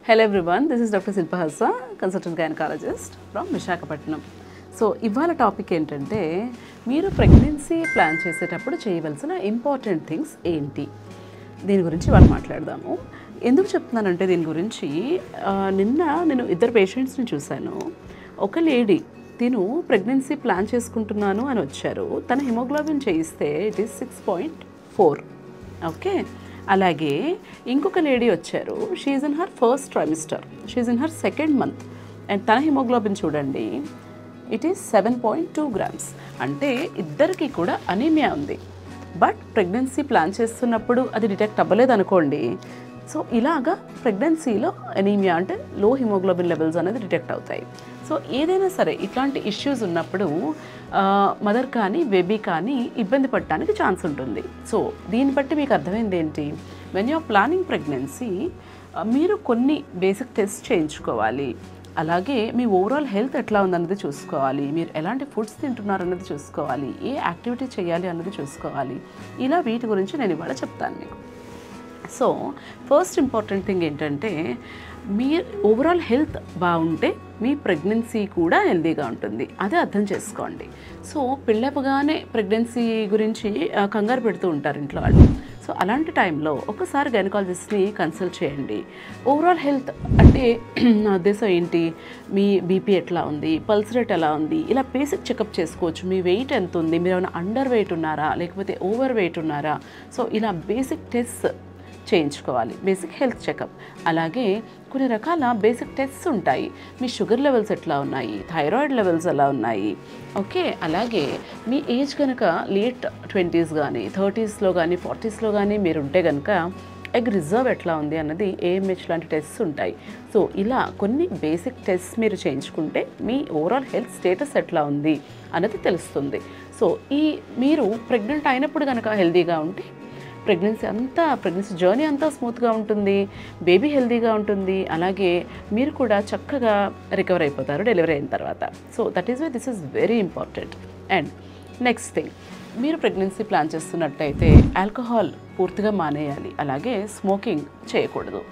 hello everyone this is doctor Shilpa Hassa consultant gynaecologist from Visakhapatnam so ఇవాళ topic ఏంటంటే మీరు pregnancy plan చేసేటప్పుడు చేయవలసిన ఇంపార్టెంట్ థింగ్స్ ఏంటి దీని గురించి వాళ్ళు మాట్లాడదాము ఎందుకు చెప్తున్నానంటే దీని గురించి ఆ, నిన్న నేను ఇద్దరు పేషెంట్స్ని చూశాను ఒక లేడీ తిను ప్రెగ్నెన్సీ ప్లాన్ చేసుకుంటున్నాను అని వచ్చారు తన హిమోగ్లోబిన్ చేయిస్తే it is six point four okay అలాగే ఇంకొక లేడీ వచ్చారు she's in her first trimester she's in her second month and తన హిమోగ్లోబిన్ చూడండి it is seven point two grams అంటే ఇద్దరికి కూడా అనీమియా ఉంది బట్ ప్రెగ్నెన్సీ ప్లాన్ చేస్తున్నప్పుడు అది డిటెక్ట్ అవ్వలేదు అనుకోండి సో ఇలాగా ప్రెగ్నెన్సీలో అనీమియా అంటే లో హిమోగ్లోబిన్ లెవెల్స్ అనేది డిటెక్ట్ అవుతాయి సో ఏదైనా సరే ఇట్లాంటి ఇష్యూస్ ఉన్నప్పుడు మదర్ కానీ బేబీ కానీ ఇబ్బంది పడటానికి ఛాన్స్ ఉంటుంది సో దీన్ని బట్టి మీకు అర్థమైంది ఏంటి వెన్ యూఆర్ ప్లానింగ్ ప్రెగ్నెన్సీ మీరు కొన్ని బేసిక్ టెస్ట్ చేయించుకోవాలి అలాగే మీ ఓవరాల్ హెల్త్ ఎట్లా ఉందన్నది చూసుకోవాలి మీరు ఎలాంటి ఫుడ్స్ తింటున్నారు అన్నది చూసుకోవాలి ఏ యాక్టివిటీ చేయాలి అన్నది చూసుకోవాలి ఇలా వీటి గురించి నేను ఇవాళ చెప్తాను మీకు సో ఫస్ట్ ఇంపార్టెంట్ థింగ్ ఏంటంటే మీ ఓవరాల్ హెల్త్ బాగుంటే మీ ప్రెగ్నెన్సీ కూడా హెల్తీగా ఉంటుంది అదే అర్థం చేసుకోండి సో పెళ్ళవగానే ప్రెగ్నెన్సీ గురించి ఆ, కంగారు పెడుతూ ఉంటారు ఇంట్లో వాళ్ళు సో అలాంటి టైంలో ఒకసారి గైనకాలజిస్ట్ని కన్సల్ట్ చేయండి ఓవరాల్ హెల్త్ అంటే నా ఉద్దేశం ఏంటి మీ బీపీ ఎట్లా ఉంది పల్స్ రేట్ ఎలా ఉంది ఇలా బేసిక్ చెకప్ చేసుకోవచ్చు మీ వెయిట్ ఎంత ఉంది మీరు ఏమైనా అండర్ వెయిట్ ఉన్నారా లేకపోతే ఓవర్ వెయిట్ ఉన్నారా సో ఇలా బేసిక్ టెస్ట్ చేయించుకోవాలి బేసిక్ హెల్త్ చెకప్ అలాగే కొన్ని రకాల బేసిక్ టెస్ట్స్ ఉంటాయి మీ షుగర్ లెవెల్స్ ఎట్లా ఉన్నాయి థైరాయిడ్ లెవెల్స్ ఎలా ఉన్నాయి ఓకే అలాగే మీ ఏజ్ కనుక లేట్ ట్వంటీస్ కానీ థర్టీస్లో కానీ ఫార్టీస్లో కానీ మీరు ఉంటే కనుక ఎగ్ రిజర్వ్ ఎట్లా ఉంది అన్నది ఏఎంహెచ్ లాంటి టెస్ట్స్ ఉంటాయి సో ఇలా కొన్ని బేసిక్ టెస్ట్స్ మీరు చేయించుకుంటే మీ ఓవరాల్ హెల్త్ స్టేటస్ ఎట్లా ఉంది అన్నది తెలుస్తుంది సో ఈ మీరు ప్రెగ్నెంట్ అయినప్పుడు కనుక హెల్తీగా ఉంటే ప్రెగ్నెన్సీ అంతా ప్రెగ్నెన్సీ జర్నీ అంతా స్మూత్గా ఉంటుంది బేబీ హెల్తీగా ఉంటుంది అలాగే మీరు కూడా చక్కగా రికవర్ అయిపోతారు డెలివరీ అయిన తర్వాత so that is why this is very important and next thing మీరు ప్రెగ్నెన్సీ ప్లాన్ చేస్తున్నట్టయితే ఆల్కహాల్ పూర్తిగా మానేయాలి అలాగే స్మోకింగ్ చేయకూడదు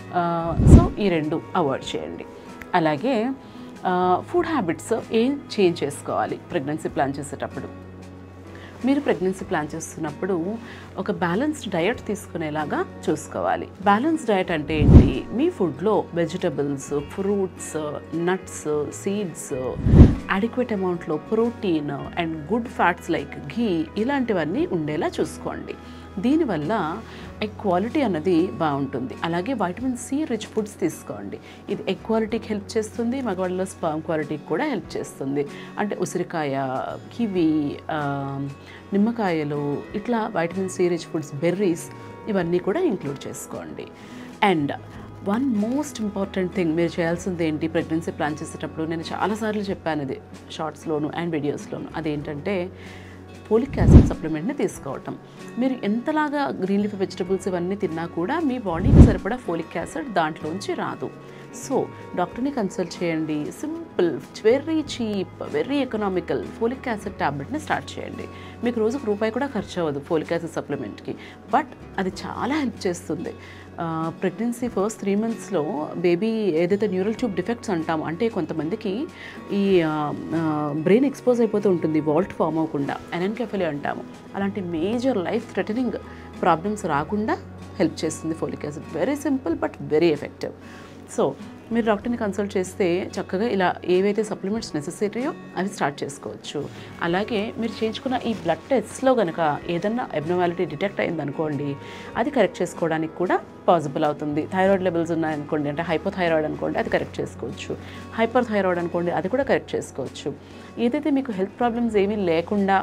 సో ఈ రెండు అవాయిడ్ చేయండి అలాగే ఫుడ్ హ్యాబిట్స్ ఏం చేంజ్ చేసుకోవాలి ప్రెగ్నెన్సీ ప్లాన్ చేసేటప్పుడు మీరు ప్రెగ్నెన్సీ ప్లాన్ చేస్తున్నప్పుడు ఒక బ్యాలెన్స్డ్ డయట్ తీసుకునేలాగా చూసుకోవాలి బ్యాలెన్స్ డయట్ అంటే ఏంటి మీ ఫుడ్లో vegetables fruits nuts seeds adequate అమౌంట్లో protein and good fats like ghee ఇలాంటివన్నీ ఉండేలా చూసుకోండి దీనివల్ల ఎగ్ క్వాలిటీ అన్నది బాగుంటుంది అలాగే వైటమిన్ సి రిచ్ ఫుడ్స్ తీసుకోండి ఇది ఎగ్ క్వాలిటీకి హెల్ప్ చేస్తుంది మగవాళ్ళలో స్పర్మ్ క్వాలిటీకి కూడా హెల్ప్ చేస్తుంది అంటే ఉసిరికాయ కివి ఆ, నిమ్మకాయలు ఇట్లా vitamin C rich foods berries ఇవన్నీ కూడా ఇంక్లూడ్ చేసుకోండి and one most important thing మీరు చేయాల్సింది ఏంటి ప్రెగ్నెన్సీ ప్లాన్ చేసేటప్పుడు నేను చాలాసార్లు చెప్పాను ఇది షార్ట్స్లోను అండ్ వీడియోస్లోను అదేంటంటే ఫోలిక్ యాసిడ్ సప్లిమెంట్ని తీసుకోవటం మీరు ఎంతలాగా గ్రీన్ లీఫ్ వెజిటబుల్స్ ఇవన్నీ తిన్నా కూడా మీ బాడీకి సరిపడా ఫోలిక్ యాసిడ్ దాంట్లోంచి రాదు సో డాక్టర్ని కన్సల్ట్ చేయండి simple very cheap very economical folic acid ట్యాబ్లెట్ని స్టార్ట్ చేయండి మీకు రోజుకు రూపాయి కూడా ఖర్చు అవ్వదు ఫోలిక్ యాసిడ్ సప్లిమెంట్కి బట్ అది చాలా హెల్ప్ చేస్తుంది ప్రెగ్నెన్సీ ఫస్ట్ త్రీ మంత్స్లో బేబీ ఏదైతే న్యూరల్ ట్యూబ్ డిఫెక్ట్స్ అంటామో అంటే కొంతమందికి ఈ బ్రెయిన్ ఎక్స్పోజ్ అయిపోతూ ఉంటుంది వాల్ట్ ఫామ్ అవ్వకుండా ఎనన్కెఫలి అంటాము అలాంటి మేజర్ లైఫ్ థ్రెటనింగ్ ప్రాబ్లమ్స్ రాకుండా హెల్ప్ చేస్తుంది folic acid very simple but very effective so మీరు డాక్టర్ని కన్సల్ట్ చేస్తే చక్కగా ఇలా ఏవైతే సప్లిమెంట్స్ నెసెసరీయో అవి స్టార్ట్ చేసుకోవచ్చు అలాగే మీరు చేయించుకున్న ఈ బ్లడ్ టెస్ట్లో కనుక ఏదన్నా అబ్నవాలిటీ డిటెక్ట్ అయిందనుకోండి అది కరెక్ట్ చేసుకోవడానికి కూడా పాసిబుల్ అవుతుంది థైరాయిడ్ లెవెల్స్ ఉన్నాయనుకోండి అంటే హైపోథైరాయిడ్ అనుకోండి అది కరెక్ట్ చేసుకోవచ్చు హైపర్ థైరాయిడ్ అనుకోండి అది కూడా కరెక్ట్ చేసుకోవచ్చు ఏదైతే మీకు హెల్త్ ప్రాబ్లమ్స్ ఏమీ లేకుండా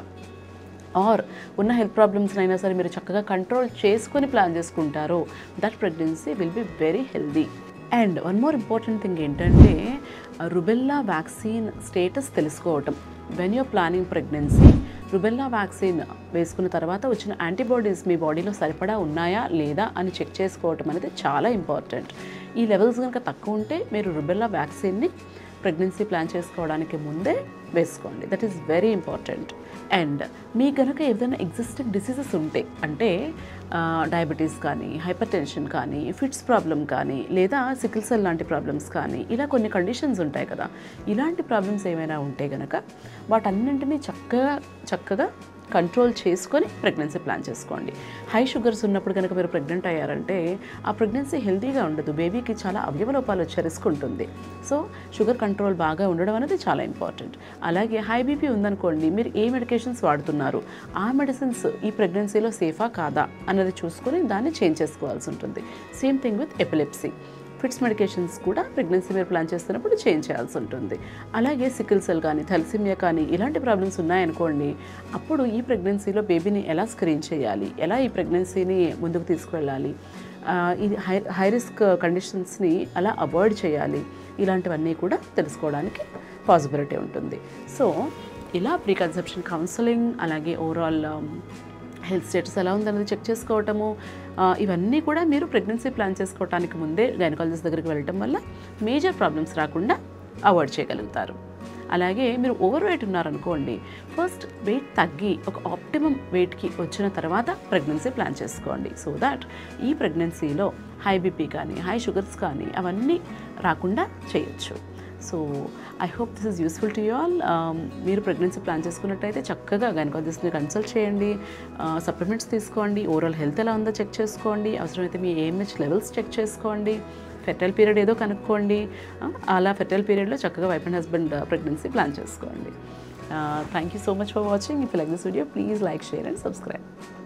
ఆర్ ఉన్న హెల్త్ ప్రాబ్లమ్స్ అయినా సరే మీరు చక్కగా కంట్రోల్ చేసుకొని ప్లాన్ చేసుకుంటారో that pregnancy will be very healthy and one more important thing ఏంటంటే రుబెల్లా వ్యాక్సిన్ స్టేటస్ తెలుసుకోవటం when your planning pregnancy rubella vaccine వేసుకున్న తర్వాత వచ్చిన యాంటీబాడీస్ మీ బాడీలో సరిపడా ఉన్నాయా లేదా అని చెక్ చేసుకోవటం అనేది చాలా ఇంపార్టెంట్ ఈ లెవెల్స్ కనుక తక్కువ ఉంటే మీరు రుబెల్లా వ్యాక్సిన్ని ప్రెగ్నెన్సీ ప్లాన్ చేసుకోవడానికి ముందే వేసుకోండి that is very important and మీ కనుక ఏదైనా ఎగ్జిస్టింగ్ డిసీజెస్ ఉంటే అంటే డయాబెటీస్ కానీ హైపర్ టెన్షన్ కానీ ఫిట్స్ ప్రాబ్లం కానీ లేదా సికిల్ సెల్ లాంటి ప్రాబ్లమ్స్ కానీ ఇలా కొన్ని కండిషన్స్ ఉంటాయి కదా ఇలాంటి ప్రాబ్లమ్స్ ఏమైనా ఉంటే కనుక వాటన్నింటినీ చక్కగా చక్కగా కంట్రోల్ చేసుకొని ప్రెగ్నెన్సీ ప్లాన్ చేసుకోండి హై షుగర్స్ ఉన్నప్పుడు కనుక మీరు ప్రెగ్నెంట్ అయ్యారంటే ఆ ప్రెగ్నెన్సీ హెల్తీగా ఉండదు బేబీకి చాలా అవయవ లోపాలు వచ్చే రిస్క్ ఉంటుంది సో షుగర్ కంట్రోల్ బాగా ఉండడం అనేది చాలా ఇంపార్టెంట్ అలాగే హై బీపీ ఉందనుకోండి మీరు ఏ మెడికేషన్స్ వాడుతున్నారు ఆ మెడిసిన్స్ ఈ ప్రెగ్నెన్సీలో సేఫా కాదా అన్నది చూసుకొని దాన్ని చేంజ్ చేసుకోవాల్సి ఉంటుంది same thing with epilepsy fits medications కూడా ప్రెగ్నెన్సీ మీరు ప్లాన్ చేస్తున్నప్పుడు చేంజ్ చేయాల్సి ఉంటుంది అలాగే సికిల్ సెల్ కానీ థెలసిమియా కానీ ఇలాంటి ప్రాబ్లమ్స్ ఉన్నాయనుకోండి అప్పుడు ఈ ప్రెగ్నెన్సీలో బేబీని ఎలా స్క్రీన్ చేయాలి ఎలా ఈ ప్రెగ్నెన్సీని ముందుకు తీసుకువెళ్ళాలి ఆ, ఇది హై హై రిస్క్ కండిషన్స్ని అలా అవాయిడ్ చేయాలి ఇలాంటివన్నీ కూడా తెలుసుకోవడానికి పాసిబిలిటీ ఉంటుంది సో ఇలా ప్రీ కన్సెప్షన్ కౌన్సిలింగ్ అలాగే ఓవరాల్ హెల్త్ స్టేటస్ ఎలా ఉందన్నది చెక్ చేసుకోవటము ఆ, ఇవన్నీ కూడా మీరు ప్రెగ్నెన్సీ ప్లాన్ చేసుకోవడానికి ముందే గైనకాలజిస్ట్ దగ్గరికి వెళ్ళటం వల్ల మేజర్ ప్రాబ్లమ్స్ రాకుండా అవాయిడ్ చేయగలుగుతారు అలాగే మీరు ఓవర్ వెయిట్ ఉన్నారనుకోండి ఫస్ట్ వెయిట్ తగ్గి ఒక ఆప్టిమం వెయిట్కి వచ్చిన తర్వాత ప్రెగ్నెన్సీ ప్లాన్ చేసుకోండి సో దాట్ ఈ ప్రెగ్నెన్సీలో హై బీపీ కానీ హై షుగర్స్ కానీ అవన్నీ రాకుండా చేయొచ్చు so I hope this is useful to you all మీరు ప్రెగ్నెన్సీ ప్లాన్ చేసుకున్నట్టయితే చక్కగా గైనకాలజిస్ట్ని కన్సల్ట్ చేయండి సప్లిమెంట్స్ తీసుకోండి ఓవరాల్ హెల్త్ ఎలా ఉందో చెక్ చేసుకోండి అవసరమైతే మీ ఏఎంహెచ్ లెవెల్స్ చెక్ చేసుకోండి ఫెర్టైల్ పీరియడ్ ఏదో కనుక్కోండి ఆ, అలా ఫెర్టైల్ పీరియడ్లో చక్కగా wife and husband pregnancy plan చేసుకోండి thank you so much for watching if like this video please like share and subscribe